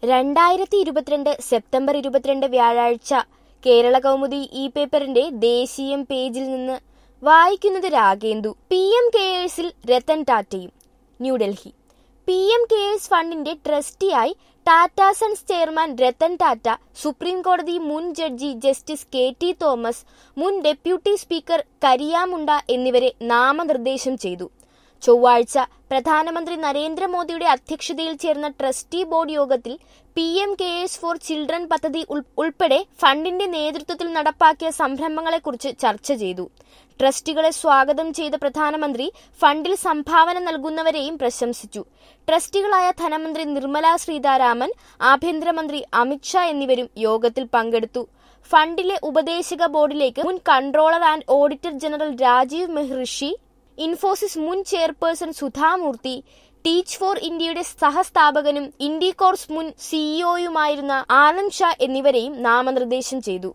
രണ്ടായിരത്തി ഇരുപത്തിരണ്ട് സെപ്റ്റംബർ ഇരുപത്തിരണ്ട് വ്യാഴാഴ്ച കേരള കൗമുദി ഇ പേപ്പറിന്റെ ദേശീയം പേജിൽ നിന്ന് വായിക്കുന്നത് രാഗേന്ദു പി എം കെയേഴ്സിൽ രത്തൻ ടാറ്റയും ന്യൂഡൽഹി പി എം കെയേഴ്സ് ഫണ്ടിന്റെ ട്രസ്റ്റിയായി Tata sons chairman Ratan Tata supreme കോടതി മുൻ judge justice K T Thomas മുൻ ഡെപ്യൂട്ടി സ്പീക്കർ കരിയാമുണ്ട എന്നിവരെ നാമനിർദ്ദേശം ചെയ്തു ചൊവ്വാഴ്ച പ്രധാനമന്ത്രി നരേന്ദ്രമോദിയുടെ അധ്യക്ഷതയിൽ ചേർന്ന ട്രസ്റ്റി ബോർഡ് യോഗത്തിൽ P M cares for children പദ്ധതി ഉൾ- ഉൾപ്പെടെ ഫണ്ടിന്റെ നേതൃത്വത്തിൽ നടപ്പാക്കിയ സംരംഭങ്ങളെക്കുറിച്ച് ചർച്ച ചെയ്തു ട്രസ്റ്റികളെ സ്വാഗതം ചെയ്ത പ്രധാനമന്ത്രി ഫണ്ടിൽ സംഭാവന നൽകുന്നവരെയും പ്രശംസിച്ചു ട്രസ്റ്റികളായ ധനമന്ത്രി നിർമ്മല സീതാരാമൻ ആഭ്യന്തരമന്ത്രി അമിത്ഷാ എന്നിവരും യോഗത്തിൽ പങ്കെടുത്തു ഫണ്ടിലെ ഉപദേശക ബോർഡിലേക്ക് മുൻ controller and auditor general Rajiv Mehrishi Infosys മുൻ ചെയർപേഴ്സൺ സുധാമൂർത്തി ടീച്ച് ഫോർ ഇന്ത്യയുടെ സഹസ്ഥാപകനും ഇൻഡികോർസ് മുൻ സിഇഒയുമായിരുന്ന ആനന്ദ് ഷാ എന്നിവരെയും നാമനിർദ്ദേശം ചെയ്തു